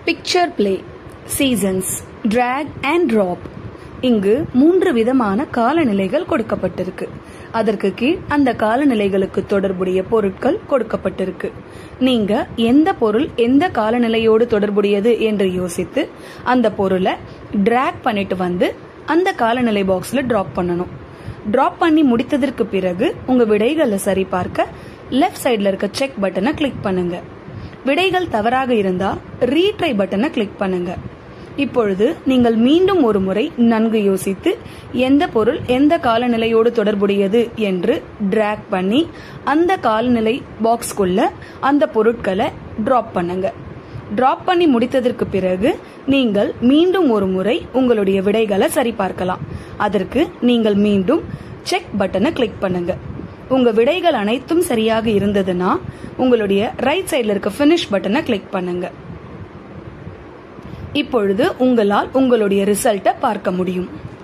picture play seasons drag and drop இங்கு மூன்று விதமான காலநிலைகள் கொடுக்கப்பட்டிருக்கு அதற்கு கீழ் அந்த காலநிலைகளுக்கு தொடர்புடைய பொருட்கள் கொடுக்கப்பட்டிருக்கு நீங்க எந்த பொருள் எந்த காலநிலையோடு தொடர்புடையது என்று யோசித்து அந்த பொருளை டிராக் பண்ணிட்டு வந்து அந்த காலநிலை பாக்ஸ்ல டிராப் பண்ணணும் டிராப் பண்ணி முடித்ததற்கு பிறகு உங்க விடைகளை சரிபார்க்க லெஃப்ட் சைடுல இருக்க செக் பட்டனை கிளிக் பண்ணுங்க விடைகள் தவறாக இருந்தா ரீட்ரை பட்டனை கிளிக் பண்ணுங்க இப்பொழுது நீங்கள் மீண்டும் ஒரு முறை நன்கு யோசித்து எந்த பொருள் எந்த காலநிலையோடு தொடர்புடையது என்று டிராக் பண்ணி அந்த காலநிலை பாக்ஸ்குள்ள அந்த பொருட்களை டிராப் பண்ணுங்க டிராப் பண்ணி முடித்ததற்கு பிறகு நீங்கள் மீண்டும் ஒரு முறை உங்களுடைய விடைகளை சரிபார்க்கலாம் அதற்கு நீங்கள் மீண்டும் செக் பட்டனை கிளிக் பண்ணுங்க உங்க விடைகள் அனைத்தும் சரியாக இருந்ததுன்னா உங்களுடைய ரைட் சைடுல இருக்க ஃபினிஷ் பட்டனை கிளிக் பண்ணுங்க இப்பொழுது உங்களால் உங்களுடைய ரிசல்ட்டை பார்க்க முடியும்